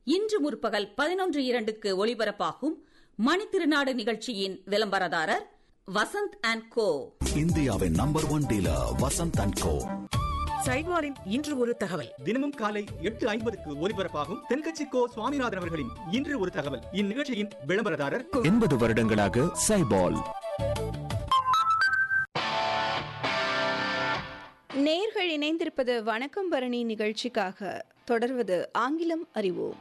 இன்று முற்பகல் பதினொன்று இரண்டுக்கு ஒளிபரப்பாகும் மணித்திருநாடு நிகழ்ச்சியின் விளம்பரதாரர் வசந்த் அண்ட் கோ இந்தியாவின் number one dealer Vasanth and Co சைவாரின் இன்று ஒரு தகவல் தினமும் காலை எட்டு ஐம்பதுக்கு ஒலிபரப்பாகும் தென்கட்சி கோ சுவாமிநாதன் அவர்களின் இன்று ஒரு தகவல் இந்நிகழ்ச்சியின் விளம்பரதாரர் எண்பது வருடங்களாக சைபால் நேர்கள் இணைந்திருப்பது வணக்கம் பரணி நிகழ்ச்சிக்காக தொடர்வது ஆங்கிலம் அறிவோம்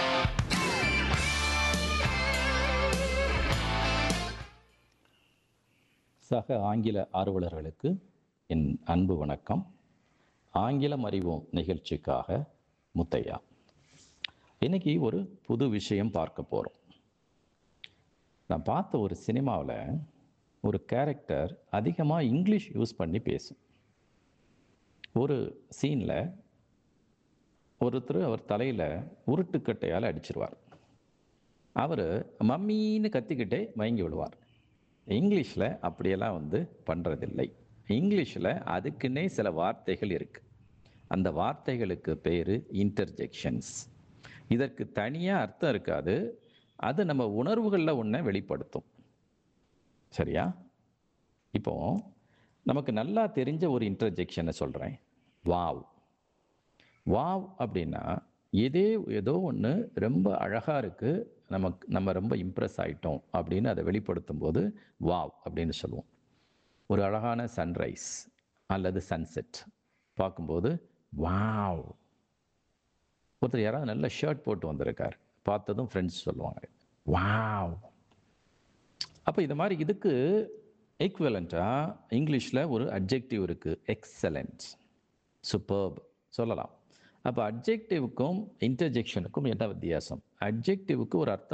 சக ஆங்கில ஆர்வலர்களுக்கு என் அன்பு வணக்கம் ஆங்கிலம் அறிவோம் நிகழ்ச்சிக்காக முத்தையா இன்னைக்கு ஒரு புது விஷயம் பார்க்க போகிறோம் நான் பார்த்த ஒரு சினிமாவில் ஒரு கேரக்டர் அதிகமாக இங்கிலீஷ் யூஸ் பண்ணி பேசும் ஒரு சீனில் ஒருத்தர் அவர் தலையில் உருட்டுக்கட்டையால் அடிச்சிருவார் அவர் மம்மின்னு கத்திக்கிட்டே மயங்கி விடுவார் இங்கிலீஷில் அப்படியெல்லாம் வந்து பண்ணுறதில்லை இங்கிலீஷில் அதுக்குன்னே சில வார்த்தைகள் இருக்குது அந்த வார்த்தைகளுக்கு பேர் இன்டர்ஜெக்ஷன்ஸ் இதற்கு தனியாக அர்த்தம் இருக்காது அது நம்ம உணர்வுகளில் ஒன்றை வெளிப்படுத்தும் சரியா இப்போ நமக்கு நல்லா தெரிஞ்ச ஒரு இன்டர்ஜெக்ஷனை சொல்கிறேன் வாவ் வாவ் அப்படின்னா இதே ஏதோ ஒன்று ரொம்ப அழகாக இருக்குது நமக்கு நம்ம ரொம்ப இம்ப்ரெஸ் ஆகிட்டோம் அப்படின்னு அதை வெளிப்படுத்தும் போது வாவ் அப்படின்னு சொல்லுவோம் ஒரு அழகான சன்ரைஸ் அல்லது சன்செட் பார்க்கும்போது வாவ் ஒருத்தர் யாராவது நல்ல ஷர்ட் போட்டு வந்திருக்கார் பார்த்ததும் ஃப்ரெண்ட்ஸ் சொல்லுவாங்க வாவ் அப்போ இது மாதிரி இதுக்கு ஈக்குவலண்ட்டாக இங்கிலீஷில் ஒரு அப்ஜெக்டிவ் இருக்குது எக்ஸலண்ட் சூப்பர்ப் சொல்லலாம் அப்போ அப்ஜெக்டிவுக்கும் இன்டர்ஜெக்ஷனுக்கும் என்ன வித்தியாசம் அப்ஜெக்டிவுக்கு ஒரு அர்த்தம்